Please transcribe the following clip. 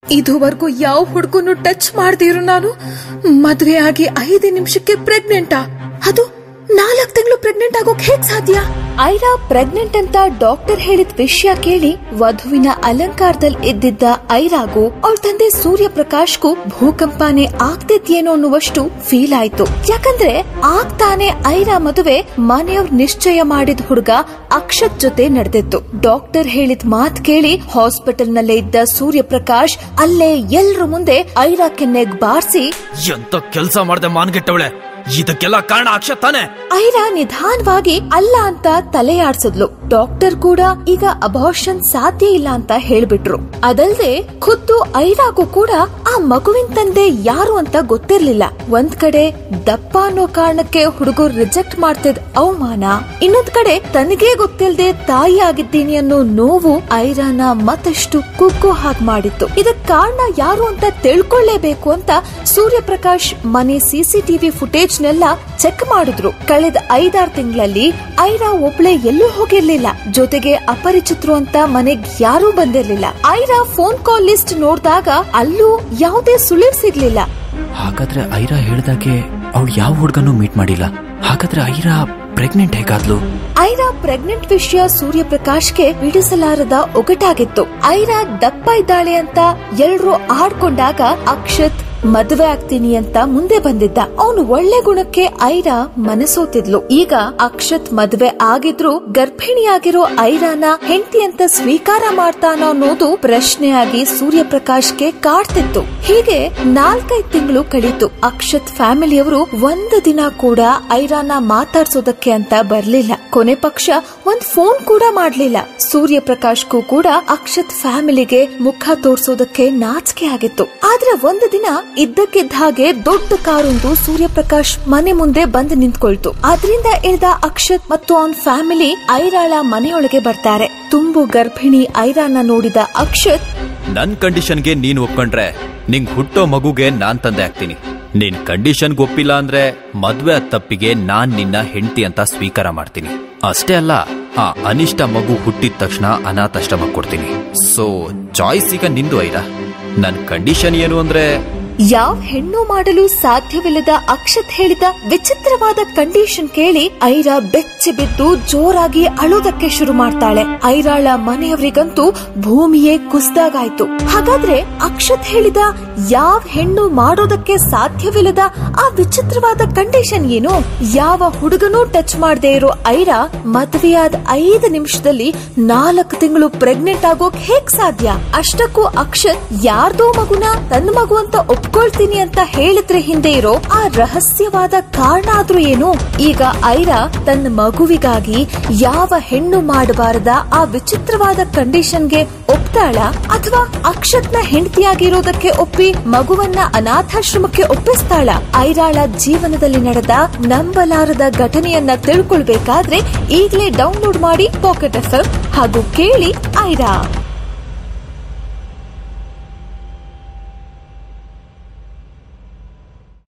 ಇದುವರೆಗೂ ಯಾವ ಹುಡುಗನು ಟಚ್ ಮಾಡ್ದಿರು ನಾನು ಮದ್ವೆ ಆಗಿ ಐದು ನಿಮಿಷಕ್ಕೆ ಪ್ರೆಗ್ನೆಂಟಾ ಅದು ನಾಲ್ಕು ತಿಂಗಳು ಪ್ರೆಗ್ನೆಂಟ್ ಆಗೋಕ್ ಹೇಗ್ ಸಾಧ್ಯ ಐರಾ ಪ್ರೆಗ್ನೆಂಟ್ ಅಂತ ಡಾಕ್ಟರ್ ಹೇಳಿದ ವಿಷಯ ಕೇಳಿ ವಧುವಿನ ಅಲಂಕಾರದಲ್ಲಿ ಇದ್ದಿದ್ದ ಐರಾಗೂ ಅವಳ ತಂದೆ ಸೂರ್ಯ ಪ್ರಕಾಶ್ಗೂ ಭೂಕಂಪನೆ ಆಗ್ತಿದ್ಯೇನೋ ಅನ್ನುವಷ್ಟು ಫೀಲ್ ಆಯ್ತು ಯಾಕಂದ್ರೆ ಆಗ್ತಾನೆ ಐರಾ ಮದುವೆ ಮನೆಯವ್ರ ನಿಶ್ಚಯ ಮಾಡಿದ ಹುಡುಗ ಅಕ್ಷತ್ ಜೊತೆ ನಡೆದಿತ್ತು ಡಾಕ್ಟರ್ ಹೇಳಿದ ಮಾತ್ ಕೇಳಿ ಹಾಸ್ಪಿಟಲ್ ನಲ್ಲೇ ಇದ್ದ ಸೂರ್ಯ ಪ್ರಕಾಶ್ ಅಲ್ಲೇ ಎಲ್ರ ಮುಂದೆ ಐರಾ ಕೆನ್ನೆಗ್ ಬಾರಿಸಿ ಎಂತ ಕೆಲ್ಸ ಮಾಡ್ದೆ ಮಾನ್ಗೆಟ್ಟವಳೆ ಇದಕ್ಕೆಲ್ಲ ಕಾರಣ ಅಕ್ಷತ್ ತಾನೆ ಐರಾ ನಿಧಾನವಾಗಿ ಅಲ್ಲ ಅಂತ ತಲೆಯಾಡ್ಸಿದ್ಲು ಡಾಕ್ಟರ್ ಕೂಡ ಈಗ ಅಬಾರ್ಷನ್ ಸಾಧ್ಯ ಇಲ್ಲ ಅಂತ ಹೇಳ್ಬಿಟ್ರು ಅದಲ್ದೆ ಖುದ್ದು ಐರಾಗೂ ಕೂಡ ಆ ಮಗುವಿನ ತಂದೆ ಯಾರು ಅಂತ ಗೊತ್ತಿರ್ಲಿಲ್ಲ ಒಂದ್ ಕಡೆ ದಪ್ಪ ಅನ್ನೋ ಕಾರಣಕ್ಕೆ ಹುಡುಗರು ರಿಜೆಕ್ಟ್ ಮಾಡ್ತಿದ್ ಅವಮಾನ ಇನ್ನೊಂದ್ ಕಡೆ ತನಗೇ ಗೊತ್ತಿಲ್ಲದೆ ತಾಯಿ ಆಗಿದ್ದೀನಿ ಅನ್ನೋ ನೋವು ಐರಾನ ಮತ್ತಷ್ಟು ಕುಗ್ಗೋ ಹಾಗ್ ಮಾಡಿತ್ತು ಇದಕ್ ಕಾರಣ ಯಾರು ಅಂತ ತಿಳ್ಕೊಳ್ಳೇಬೇಕು ಅಂತ ಸೂರ್ಯ ಪ್ರಕಾಶ್ ಮನೆ ಸಿಸಿಟಿವಿ ಫುಟೇಜ್ ನೆಲ್ಲ ಚೆಕ್ ಮಾಡಿದ್ರು ಕಳೆದ ಐದಾರು ತಿಂಗಳಲ್ಲಿ ಐರಾ ಒಬ್ಳೆ ಎಲ್ಲೂ ಹೋಗಿರ್ಲಿಲ್ಲ ಜೊತೆಗೆ ಅಪರಿಚಿತರು ಅಂತ ಮನೆಗ್ ಯಾರೂ ಬಂದಿರ್ಲಿಲ್ಲ ಐರಾ ಫೋನ್ ಕಾಲ್ ಲಿಸ್ಟ್ ನೋಡಿದಾಗ ಅಲ್ಲೂ ಯಾವುದೇ ಸುಳಿವ್ ಸಿಗ್ಲಿಲ್ಲ ಹಾಗಾದ್ರೆ ಐರಾ ಹೇಳ್ದಾಗೆ ಅವಳು ಯಾವ ಹುಡ್ಗನೂ ಮೀಟ್ ಮಾಡಿಲ್ಲ ಹಾಗಾದ್ರೆ ಐರಾ ಪ್ರೆಗ್ನೆಂಟ್ ಹೇಗಾದ್ಲು ಐರಾ ಪ್ರೆಗ್ನೆಂಟ್ ವಿಷಯ ಸೂರ್ಯ ಪ್ರಕಾಶ್ಗೆ ಬಿಡಿಸಲಾರದ ಒಗಟಾಗಿತ್ತು ಐರಾ ದಪ್ಪ ಇದ್ದಾಳೆ ಅಂತ ಎಲ್ರು ಆಡ್ಕೊಂಡಾಗ ಅಕ್ಷತ್ ಮದುವೆ ಆಗ್ತೀನಿ ಅಂತ ಮುಂದೆ ಬಂದಿದ್ದ ಅವನು ಒಳ್ಳೆ ಗುಣಕ್ಕೆ ಐರಾ ಮನಸೋತಿದ್ಲು ಈಗ ಅಕ್ಷತ್ ಮದುವೆ ಆಗಿದ್ರು ಗರ್ಭಿಣಿಯಾಗಿರೋ ಐರಾನ ಹೆಂಡತಿ ಅಂತ ಸ್ವೀಕಾರ ಮಾಡ್ತಾನೋ ಅನ್ನೋದು ಪ್ರಶ್ನೆಯಾಗಿ ಸೂರ್ಯ ಪ್ರಕಾಶ್ಗೆ ಕಾಡ್ತಿತ್ತು ಹೀಗೆ ನಾಲ್ಕೈದ್ ತಿಂಗಳು ಕಳೀತು ಅಕ್ಷತ್ ಫ್ಯಾಮಿಲಿಯವರು ಒಂದು ದಿನ ಕೂಡ ಐರಾನ ಮಾತಾಡ್ಸೋದಕ್ಕೆ ಅಂತ ಬರ್ಲಿಲ್ಲ ಕೊನೆ ಪಕ್ಷ ಒಂದ್ ಫೋನ್ ಕೂಡ ಮಾಡ್ಲಿಲ್ಲ ಸೂರ್ಯ ಪ್ರಕಾಶ್ಗೂ ಕೂಡ ಅಕ್ಷತ್ ಫ್ಯಾಮಿಲಿಗೆ ಮುಖ ತೋರ್ಸೋದಕ್ಕೆ ನಾಚಿಕೆ ಆಗಿತ್ತು ಆದ್ರೆ ಒಂದು ದಿನ ಇದ್ದಕ್ಕಿದ್ದ ಹಾಗೆ ದೊಡ್ಡ ಕಾರೊಂದು ಸೂರ್ಯ ಪ್ರಕಾಶ್ ಮನೆ ಮುಂದೆ ಬಂದು ನಿಂತ್ಕೊಳ್ತು ಅದರಿಂದ ಇಳಿದ ಅಕ್ಷತ್ ಮತ್ತು ಅವನ್ ಫ್ಯಾಮಿಲಿ ಐರಾಳ ಮನೆಯೊಳಗೆ ಬರ್ತಾರೆ ತುಂಬು ಗರ್ಭಿಣಿ ಐರಾನ ನೋಡಿದ ಅಕ್ಷತ್ ನನ್ ಕಂಡೀಷನ್ಗೆ ನೀನ್ ಒಪ್ಕೊಂಡ್ರೆ ನಿಂಗ್ ಹುಟ್ಟೋ ಮಗುಗೆ ನಾನ್ ತಂದೆ ಆಗ್ತೀನಿ ನಿನ್ ಕಂಡೀಷನ್ಗೆ ಒಪ್ಪಿಲ್ಲ ಅಂದ್ರೆ ಮದ್ವೆ ಆದ್ ತಪ್ಪಿಗೆ ನಾನ್ ನಿನ್ನ ಹೆಂಡತಿ ಅಂತ ಸ್ವೀಕಾರ ಮಾಡ್ತೀನಿ ಅಷ್ಟೇ ಅಲ್ಲ ಆ ಅನಿಷ್ಟ ಮಗು ಹುಟ್ಟಿದ ತಕ್ಷಣ ಅನಾಥಾಶ್ರಮ ಕೊಡ್ತೀನಿ ಸೊ ಚಾಯ್ಸ್ ಈಗ ನಿಂದು ಐರಾ ನನ್ ಕಂಡೀಷನ್ ಏನು ಅಂದ್ರೆ ಯಾವ ಹೆಣ್ಣು ಮಾಡಲು ಸಾಧ್ಯವಿಲ್ಲದ ಅಕ್ಷತ್ ಹೇಳಿದ ವಿಚಿತ್ರವಾದ ಕಂಡೀಷನ್ ಕೇಳಿ ಐರಾ ಬೆಚ್ಚಿ ಬಿದ್ದು ಜೋರಾಗಿ ಅಳೋದಕ್ಕೆ ಶುರು ಮಾಡ್ತಾಳೆ ಐರಾಳ ಮನೆಯವರಿಗಂತೂ ಭೂಮಿಯೇ ಕುಸ್ದಾಗಾಯ್ತು ಹಾಗಾದ್ರೆ ಅಕ್ಷತ್ ಹೇಳಿದ ಯಾವ ಹೆಣ್ಣು ಮಾಡೋದಕ್ಕೆ ಸಾಧ್ಯವಿಲ್ಲದ ಆ ವಿಚಿತ್ರವಾದ ಕಂಡೀಷನ್ ಏನು ಯಾವ ಹುಡುಗನೂ ಟಚ್ ಮಾಡದೆ ಇರೋ ಐರಾ ಮದುವೆಯಾದ ಐದು ನಿಮಿಷದಲ್ಲಿ ನಾಲ್ಕು ತಿಂಗಳು ಪ್ರೆಗ್ನೆಂಟ್ ಆಗೋಕ್ ಹೇಗ್ ಸಾಧ್ಯ ಅಷ್ಟಕ್ಕೂ ಅಕ್ಷತ್ ಯಾರ್ದೋ ಮಗುನ ತನ್ನ ಮಗು ಅಂತ ಒಪ್ಕೊಳ್ತೀನಿ ಅಂತ ಹೇಳಿದ್ರೆ ಹಿಂದೆ ಇರೋ ಆ ರಹಸ್ಯವಾದ ಕಾರಣ ಆದ್ರೂ ಏನು ಈಗ ಐರಾ ತನ್ನ ಮಗುವಿಗಾಗಿ ಯಾವ ಹೆಣ್ಣು ಮಾಡಬಾರದ ಆ ವಿಚಿತ್ರವಾದ ಕಂಡೀಷನ್ಗೆ ಒಪ್ತಾಳ ಅಥವಾ ಅಕ್ಷತ್ನ ಹೆಂಡತಿಯಾಗಿರೋದಕ್ಕೆ ಒಪ್ಪಿ ಮಗುವನ್ನ ಅನಾಥಾಶ್ರಮಕ್ಕೆ ಒಪ್ಪಿಸ್ತಾಳ ಐರಾಳ ಜೀವನದಲ್ಲಿ ನಡೆದ ನಂಬಲಾರದ ಘಟನೆಯನ್ನ ತಿಳ್ಕೊಳ್ಬೇಕಾದ್ರೆ ಈಗಲೇ ಡೌನ್ಲೋಡ್ ಮಾಡಿ ಪಾಕೆಟ್ ಎಫ್ ಹಾಗೂ ಕೇಳಿ ಐರಾ